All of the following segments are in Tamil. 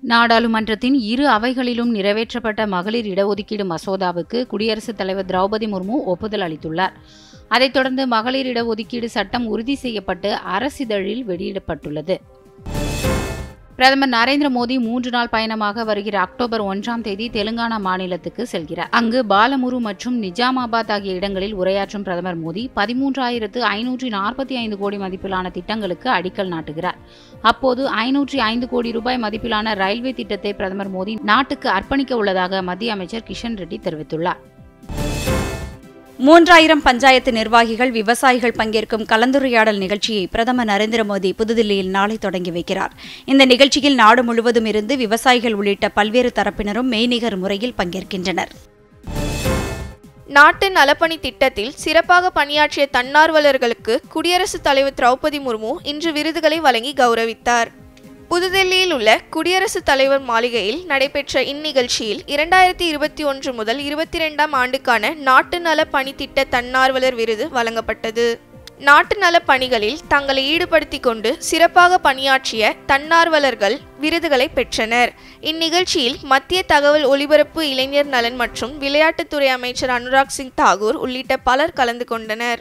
நாடாளுமன்றத்தின் இரு அவைகளிலும் நிறைவேற்றப்பட்ட மகளிர் இடஒதுக்கீடு மசோதாவுக்கு குடியரசுத் தலைவர் திரௌபதி முர்மு ஒப்புதல் அளித்துள்ளார் அதைத் தொடர்ந்து மகளிர் இடஒதுக்கீடு சட்டம் உறுதி செய்யப்பட்டு அரசிதழில் வெளியிடப்பட்டுள்ளது பிரதமர் நரேந்திர மோடி மூன்று நாள் பயணமாக வருகிற அக்டோபர் ஒன்றாம் தேதி தெலுங்கானா மாநிலத்துக்கு செல்கிறார் அங்கு பாலமுரு மற்றும் நிஜாமாபாத் ஆகிய இடங்களில் உரையாற்றும் பிரதமர் மோடி பதிமூன்றாயிரத்து ஐநூற்றி நாற்பத்தி ஐந்து கோடி மதிப்பிலான திட்டங்களுக்கு அடிக்கல் நாட்டுகிறார் அப்போது ஐநூற்றி ஐந்து கோடி ரூபாய் மதிப்பிலான ரயில்வே திட்டத்தை பிரதமர் மோடி நாட்டுக்கு அர்ப்பணிக்க உள்ளதாக மத்திய அமைச்சர் கிஷன் ரெட்டி தெரிவித்துள்ளார் மூன்றாயிரம் பஞ்சாயத்து நிர்வாகிகள் விவசாயிகள் பங்கேற்கும் கலந்துரையாடல் நிகழ்ச்சியை பிரதமர் நரேந்திர மோடி புதுதில்லியில் நாளை தொடங்கி வைக்கிறார் இந்த நிகழ்ச்சியில் நாடு முழுவதும் இருந்து விவசாயிகள் உள்ளிட்ட பல்வேறு தரப்பினரும் மெய்நிகர் முறையில் பங்கேற்கின்றனர் நாட்டு நலப்பணி திட்டத்தில் சிறப்பாக பணியாற்றிய தன்னார்வலர்களுக்கு குடியரசுத் தலைவர் திரௌபதி முர்மு இன்று விருதுகளை வழங்கி கௌரவித்தார் புதுதில்லியில் உள்ள குடியரசுத் தலைவர் மாளிகையில் நடைபெற்ற இந்நிகழ்ச்சியில் இரண்டாயிரத்தி இருபத்தி ஒன்று முதல் இருபத்தி ரெண்டாம் ஆண்டுக்கான நாட்டு நல பணித்திட்ட தன்னார்வலர் விருது வழங்கப்பட்டது நாட்டு நல பணிகளில் தங்களை ஈடுபடுத்திக் கொண்டு சிறப்பாக பணியாற்றிய தன்னார்வலர்கள் விருதுகளை பெற்றனர் இந்நிகழ்ச்சியில் மத்திய தகவல் ஒலிபரப்பு இளைஞர் நலன் மற்றும் விளையாட்டுத்துறை அமைச்சர் அனுராக் சிங் தாகூர் உள்ளிட்ட பலர் கலந்து கொண்டனர்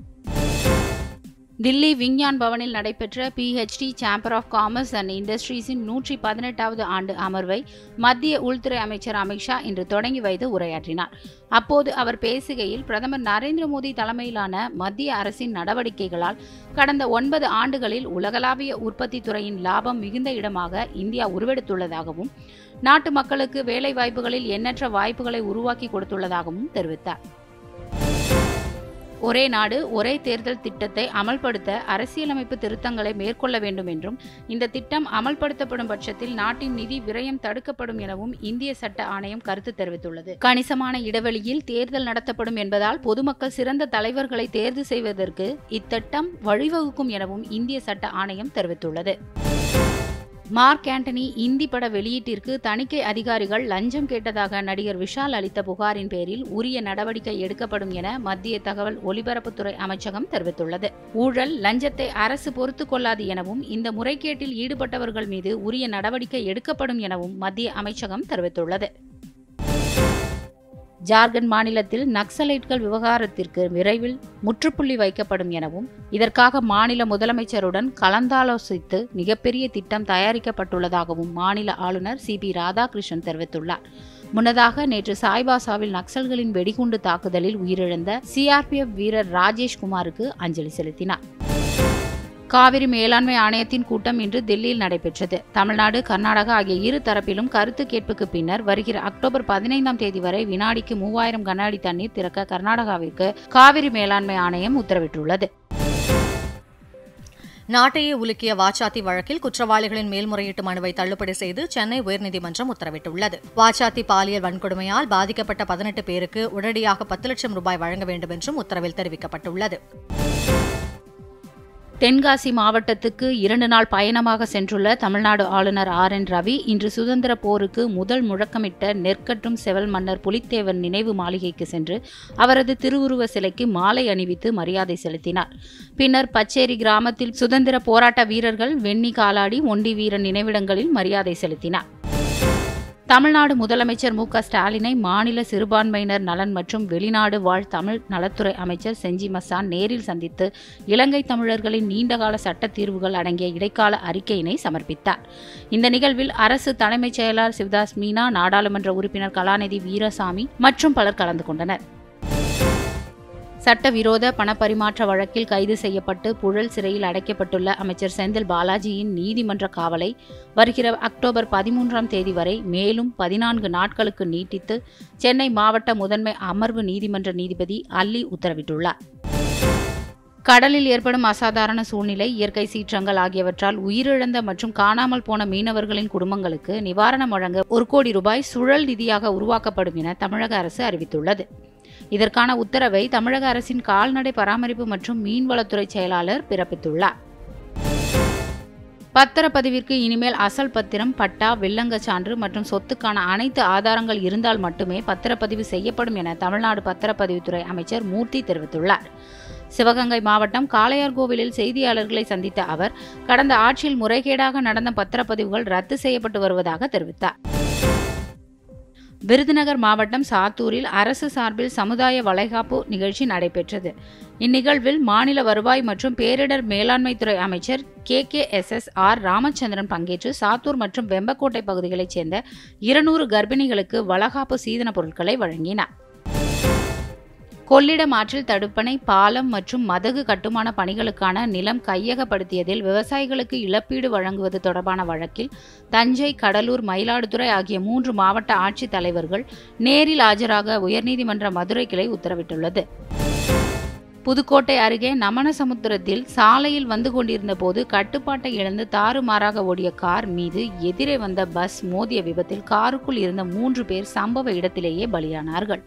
தில்லி விஞ்ஞான் பவனில் நடைபெற்ற PHD chamber of commerce and இண்டஸ்ட்ரீஸின் நூற்றி பதினெட்டாவது ஆண்டு அமர்வை மத்திய உள்துறை அமைச்சர் அமித்ஷா இன்று தொடங்கி வைத்து உரையாற்றினார் அப்போது அவர் பேசுகையில் பிரதமர் நரேந்திர மோடி தலைமையிலான மத்திய அரசின் நடவடிக்கைகளால் கடந்த ஒன்பது ஆண்டுகளில் உலகளாவிய உற்பத்தி துறையின் லாபம் மிகுந்த இடமாக இந்தியா உருவெடுத்துள்ளதாகவும் நாட்டு மக்களுக்கு வேலை வாய்ப்புகளில் எண்ணற்ற வாய்ப்புகளை உருவாக்கி கொடுத்துள்ளதாகவும் தெரிவித்தார் ஒரே நாடு ஒரே தேர்தல் திட்டத்தை அமல்படுத்த அரசியலமைப்பு திருத்தங்களை மேற்கொள்ள வேண்டும் என்றும் இந்த திட்டம் அமல்படுத்தப்படும் பட்சத்தில் நாட்டின் நிதி விரயம் தடுக்கப்படும் எனவும் இந்திய சட்ட ஆணையம் கருத்து தெரிவித்துள்ளது கணிசமான இடைவெளியில் தேர்தல் நடத்தப்படும் என்பதால் பொதுமக்கள் சிறந்த தலைவர்களை தேர்வு செய்வதற்கு இத்திட்டம் வழிவகுக்கும் எனவும் இந்திய சட்ட ஆணையம் தெரிவித்துள்ளது மார்க் ஆண்டனி இந்தி பட வெளியீட்டிற்கு தணிக்கை அதிகாரிகள் லஞ்சம் கேட்டதாக நடிகர் விஷால் அளித்த புகாரின் பேரில் உரிய நடவடிக்கை எடுக்கப்படும் என மத்திய தகவல் ஒலிபரப்புத்துறை அமைச்சகம் தெரிவித்துள்ளது ஊழல் லஞ்சத்தை அரசு பொறுத்துக் கொள்ளாது எனவும் இந்த முறைகேட்டில் ஈடுபட்டவர்கள் மீது உரிய நடவடிக்கை எடுக்கப்படும் எனவும் மத்திய அமைச்சகம் தெரிவித்துள்ளது ஜார்க்கண்ட் மாநிலத்தில் நக்சலைட்கள் விவகாரத்திற்கு விரைவில் முற்றுப்புள்ளி வைக்கப்படும் எனவும் இதற்காக மாநில முதலமைச்சருடன் கலந்தாலோசித்து மிகப்பெரிய திட்டம் தயாரிக்கப்பட்டுள்ளதாகவும் மாநில ஆளுநர் சி பி ராதாகிருஷ்ணன் தெரிவித்துள்ளார் முன்னதாக நேற்று சாய்பாசாவில் நக்சல்களின் வெடிகுண்டு தாக்குதலில் உயிரிழந்த சிஆர்பிஎஃப் வீரர் ராஜேஷ் குமாருக்கு அஞ்சலி செலுத்தினார் காவிரி மேலாண்மை ஆணையத்தின் கூட்டம் இன்று தில்லியில் நடைபெற்றது தமிழ்நாடு கர்நாடகா ஆகிய இரு தரப்பிலும் கருத்து கேட்புக்கு பின்னர் வருகிற அக்டோபர் பதினைந்தாம் தேதி வரை வினாடிக்கு மூவாயிரம் கன அடி தண்ணீர் திறக்க கர்நாடகாவிற்கு காவிரி மேலாண்மை ஆணையம் உத்தரவிட்டுள்ளது நாட்டையே உலுக்கிய வாச்சாத்தி வழக்கில் குற்றவாளிகளின் மேல்முறையீட்டு மனுவை தள்ளுபடி செய்து சென்னை உயர்நீதிமன்றம் உத்தரவிட்டுள்ளது வாச்சாத்தி பாலியல் வன்கொடுமையால் பாதிக்கப்பட்ட பதினெட்டு பேருக்கு உடனடியாக பத்து லட்சம் ரூபாய் வழங்க வேண்டும் என்றும் உத்தரவில் தெரிவிக்கப்பட்டுள்ளது தென்காசி மாவட்டத்துக்கு இரண்டு நாள் பயணமாக சென்றுள்ள தமிழ்நாடு ஆளுநர் ஆர் என் ரவி இன்று சுதந்திர போருக்கு முதல் முழக்கமிட்ட நெற்கட்டும் செவல் மன்னர் புலித்தேவன் நினைவு மாளிகைக்கு சென்று அவரது திருவுருவ சிலைக்கு மாலை அணிவித்து மரியாதை செலுத்தினார் பின்னர் பச்சேரி கிராமத்தில் சுதந்திர போராட்ட வீரர்கள் வெண்ணி காலாடி ஒண்டி வீரன் நினைவிடங்களில் மரியாதை செலுத்தினார் தமிழ்நாடு முதலமைச்சர் மு க ஸ்டாலினை மாநில சிறுபான்மையினர் நலன் மற்றும் வெளிநாடு வாழ் தமிழ் நலத்துறை அமைச்சர் செஞ்சி மசான் நேரில் சந்தித்து இலங்கை தமிழர்களின் நீண்டகால சட்ட தீர்வுகள் அடங்கிய இடைக்கால அறிக்கையினை சமர்ப்பித்தார் இந்த நிகழ்வில் அரசு தலைமைச் செயலாளர் சிவதாஸ் மீனா நாடாளுமன்ற உறுப்பினர் கலாநிதி வீரசாமி மற்றும் பலர் கலந்து கொண்டனர் சட்டவிரோத பணப்பரிமாற்ற வழக்கில் கைது செய்யப்பட்டு புழல் சிறையில் அடைக்கப்பட்டுள்ள அமைச்சர் செந்தில் பாலாஜியின் நீதிமன்ற காவலை வருகிற அக்டோபர் பதிமூன்றாம் தேதி வரை மேலும் பதினான்கு நாட்களுக்கு நீட்டித்து சென்னை மாவட்ட முதன்மை அமர்வு நீதிமன்ற நீதிபதி அல்லி உத்தரவிட்டுள்ளார் கடலில் ஏற்படும் அசாதாரண சூழ்நிலை இயற்கை சீற்றங்கள் ஆகியவற்றால் உயிரிழந்த மற்றும் காணாமல் போன மீனவர்களின் குடும்பங்களுக்கு நிவாரணம் வழங்க ஒரு கோடி ரூபாய் சுழல் நிதியாக உருவாக்கப்படும் என தமிழக அரசு அறிவித்துள்ளது இதற்கான உத்தரவை தமிழக அரசின் கால்நடை பராமரிப்பு மற்றும் மீன்வளத்துறை செயலாளர் பிறப்பித்துள்ளார் பத்திரப்பதிவிற்கு இனிமேல் அசல் பத்திரம் பட்டா வில்லங்க சான்று மற்றும் சொத்துக்கான அனைத்து ஆதாரங்கள் இருந்தால் மட்டுமே பத்திரப்பதிவு செய்யப்படும் என தமிழ்நாடு பத்திரப்பதிவுத்துறை அமைச்சர் மூர்த்தி தெரிவித்துள்ளார் சிவகங்கை மாவட்டம் காளையார்கோவிலில் செய்தியாளர்களை சந்தித்த அவர் கடந்த ஆட்சியில் முறைகேடாக நடந்த பத்திரப்பதிவுகள் ரத்து செய்யப்பட்டு வருவதாக தெரிவித்தார் விருதுநகர் மாவட்டம் சாத்தூரில் அரசு சார்பில் சமுதாய வளைகாப்பு நிகழ்ச்சி நடைபெற்றது இந்நிகழ்வில் மாநில வருவாய் மற்றும் பேரிடர் மேலாண்மைத்துறை அமைச்சர் K K S S R Ramachandran பங்கேற்று சாத்தூர் மற்றும் வெம்பக்கோட்டை பகுதிகளைச் சேர்ந்த இருநூறு கர்ப்பிணிகளுக்கு வளகாப்பு சீதன பொருட்களை வழங்கினார் கொள்ளிடம் ஆற்றில் தடுப்பணை பாலம் மற்றும் மதகு கட்டுமான பணிகளுக்கான நிலம் கையகப்படுத்தியதில் விவசாயிகளுக்கு இழப்பீடு வழங்குவது தொடர்பான வழக்கில் தஞ்சை கடலூர் மயிலாடுதுறை ஆகிய மூன்று மாவட்ட ஆட்சித் தலைவர்கள் நேரில் ஆஜராக உயர்நீதிமன்ற மதுரை கிளை உத்தரவிட்டுள்ளது புதுக்கோட்டை அருகே நமனசமுத்திரத்தில் சாலையில் வந்து கொண்டிருந்த போது கட்டுப்பாட்டை இழந்து தாறுமாறாக ஓடிய கார் மீது எதிரே வந்த பஸ் மோதிய விபத்தில் காருக்குள் இருந்த மூன்று பேர் சம்பவ இடத்திலேயே பலியானார்கள்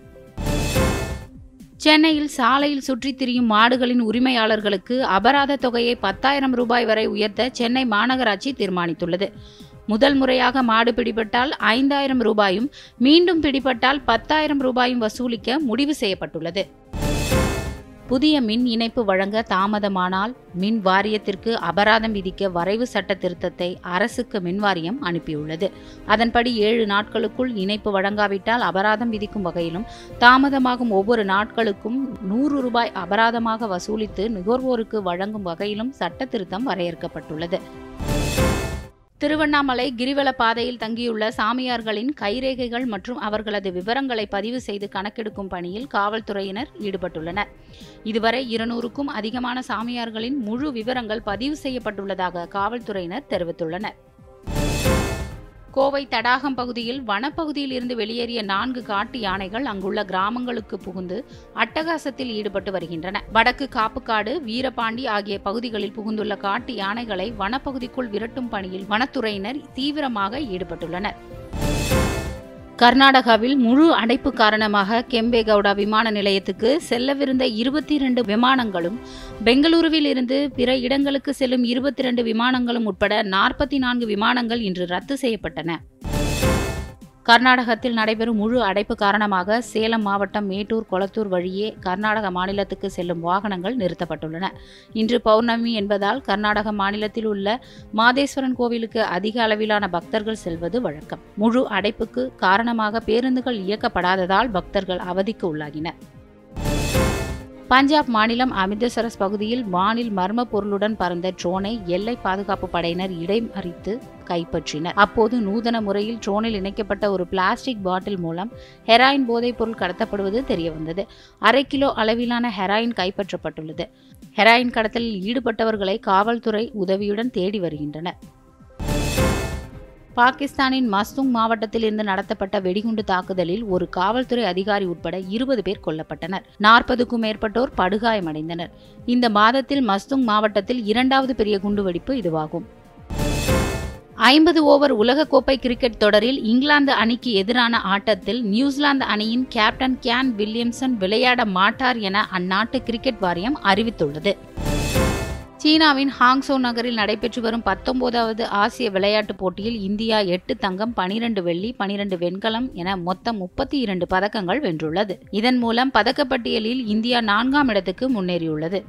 சென்னையில் சாலையில் சுற்றித் திரியும் மாடுகளின் உரிமையாளர்களுக்கு அபராத தொகையை பத்தாயிரம் ரூபாய் வரை உயர்த்த சென்னை மாநகராட்சி தீர்மானித்துள்ளது முதல் முறையாக மாடு பிடிபட்டால் ஐந்தாயிரம் ரூபாயும் மீண்டும் பிடிபட்டால் பத்தாயிரம் ரூபாயும் வசூலிக்க முடிவு செய்யப்பட்டுள்ளது புதிய மின் இணைப்பு வழங்க தாமதமானால் மின் வாரியத்திற்கு அபராதம் விதிக்க வரைவு சட்ட திருத்தத்தை அரசுக்கு மின் வாரியம் அனுப்பியுள்ளது அதன்படி ஏழு நாட்களுக்குள் இணைப்பு வழங்காவிட்டால் அபராதம் விதிக்கும் வகையிலும் தாமதமாகும் ஒவ்வொரு நாட்களுக்கும் நூறு ரூபாய் அபராதமாக வசூலித்து நுகர்வோருக்கு வழங்கும் வகையிலும் சட்ட திருத்தம் வரையறுக்கப்பட்டுள்ளது திருவண்ணாமலை கிரிவல பாதையில் தங்கியுள்ள சாமியார்களின் கைரேகைகள் மற்றும் அவர்களது விவரங்களை பதிவு செய்து கணக்கெடுக்கும் பணியில் காவல்துறையினர் ஈடுபட்டுள்ளனர் இதுவரை இருநூறுக்கும் அதிகமான சாமியார்களின் முழு விவரங்கள் பதிவு செய்யப்பட்டுள்ளதாக காவல்துறையினர் தெரிவித்துள்ளனர் கோவை தடாகம் பகுதியில் வனப்பகுதியில் இருந்து வெளியேறிய நான்கு காட்டு யானைகள் அங்குள்ள கிராமங்களுக்கு புகுந்து அட்டகாசத்தில் ஈடுபட்டு வருகின்றன வடக்கு காப்புக்காடு வீரபாண்டி ஆகிய பகுதிகளில் புகுந்துள்ள காட்டு யானைகளை வனப்பகுதிக்குள் விரட்டும் பணியில் வனத்துறையினர் தீவிரமாக ஈடுபட்டுள்ளனர் கர்நாடகாவில் முழு அடைப்பு காரணமாக கெம்பேகவுடா விமான நிலையத்துக்கு செல்லவிருந்த இருபத்தி இரண்டு விமானங்களும் பெங்களூருவில் இருந்து பிற இடங்களுக்கு செல்லும் இருபத்தி இரண்டு விமானங்களும் உட்பட நாற்பத்தி நான்கு விமானங்கள் இன்று ரத்து செய்யப்பட்டன கர்நாடகத்தில் நடைபெறும் முழு அடைப்பு காரணமாக சேலம் மாவட்டம் மேட்டூர் கொளத்தூர் வழியே கர்நாடக மாநிலத்துக்கு செல்லும் வாகனங்கள் நிறுத்தப்பட்டுள்ளன இன்று பௌர்ணமி என்பதால் கர்நாடக மாநிலத்தில் உள்ள மாதேஸ்வரன் கோவிலுக்கு அதிக அளவிலான பக்தர்கள் செல்வது வழக்கம் முழு அடைப்புக்கு காரணமாக பேருந்துகள் இயக்கப்படாததால் பக்தர்கள் அவதிக்கு உள்ளாகினர் பஞ்சாப் மாநிலம் அமிர்தசரஸ் பகுதியில் வானில் மர்ம பொருளுடன் பறந்த ட்ரோனை எல்லை பாதுகாப்பு படையினர் இடைமறித்து கைப்பற்றினர் அப்போது நூதன முறையில் ட்ரோனில் இணைக்கப்பட்ட ஒரு பிளாஸ்டிக் பாட்டில் மூலம் ஹெராயின் போதைப் பொருள் கடத்தப்படுவது தெரியவந்தது அரை கிலோ அளவிலான ஹெராயின் கைப்பற்றப்பட்டுள்ளது ஹெராயின் கடத்தலில் ஈடுபட்டவர்களை காவல்துறை உதவியுடன் தேடி வருகின்றனர் பாகிஸ்தானின் மஸ்துங் மாவட்டத்தில் இருந்து நடத்தப்பட்ட வெடிகுண்டு தாக்குதலில் ஒரு காவல்துறை அதிகாரி உட்பட இருபது பேர் கொல்லப்பட்டனர் நாற்பதுக்கும் மேற்பட்டோர் படுகாயமடைந்தனர் இந்த மாதத்தில் மஸ்துங் மாவட்டத்தில் இரண்டாவது பெரிய குண்டுவெடிப்பு இதுவாகும் ஐம்பது ஓவர் உலகக்கோப்பை கிரிக்கெட் தொடரில் இங்கிலாந்து அணிக்கு எதிரான ஆட்டத்தில் நியூசிலாந்து அணியின் கேப்டன் கியான் வில்லியம்சன் விளையாட மாட்டார் என அந்நாட்டு கிரிக்கெட் வாரியம் அறிவித்துள்ளது சீனாவின் ஹாங்சோ நகரில் நடைபெற்று வரும் பத்தொன்பதாவது ஆசிய விளையாட்டுப் போட்டியில் இந்தியா எட்டு தங்கம் பனிரெண்டு வெள்ளி பனிரெண்டு வெண்கலம் என மொத்தம் முப்பத்தி இரண்டு பதக்கங்கள் வென்றுள்ளது இதன் மூலம் பதக்கப்பட்டியலில் இந்தியா நான்காம் இடத்துக்கு முன்னேறியுள்ளது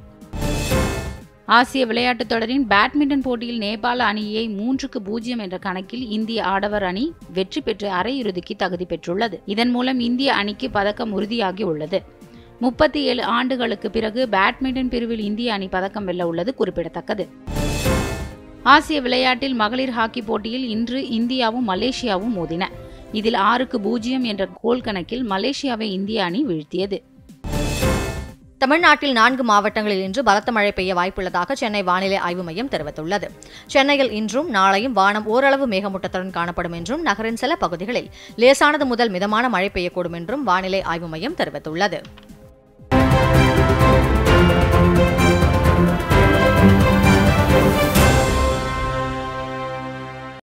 ஆசிய விளையாட்டுத் தொடரின் பேட்மிண்டன் போட்டியில் நேபாள அணியை மூன்றுக்கு பூஜ்ஜியம் என்ற கணக்கில் இந்திய ஆடவர் அணி வெற்றி பெற்று அரையிறுதிக்கு தகுதி பெற்றுள்ளது இதன் மூலம் இந்திய அணிக்கு பதக்கம் உறுதியாகி உள்ளது முப்பத்தி ஏழு ஆண்டுகளுக்கு பிறகு பேட்மிண்டன் பிரிவில் இந்திய அணி பதக்கம் வெல்ல உள்ளது குறிப்பிடத்தக்கது ஆசிய விளையாட்டில் மகளிர் ஹாக்கி போட்டியில் இன்று இந்தியாவும் மலேசியாவும் மோதின இதில் ஆறுக்கு பூஜ்ஜியம் என்ற கோல் கணக்கில் மலேசியாவை இந்திய அணி வீழ்த்தியது தமிழ்நாட்டில் நான்கு மாவட்டங்களில் இன்று பலத்த மழை பெய்ய வாய்ப்புள்ளதாக சென்னை வானிலை ஆய்வு மையம் தெரிவித்துள்ளது சென்னையில் இன்றும் நாளையும் வானம் ஓரளவு மேகமூட்டத்துடன் காணப்படும் என்றும் நகரின் சில பகுதிகளில் லேசானது முதல் மிதமான மழை பெய்யக்கூடும் என்றும் வானிலை ஆய்வு மையம் தெரிவித்துள்ளது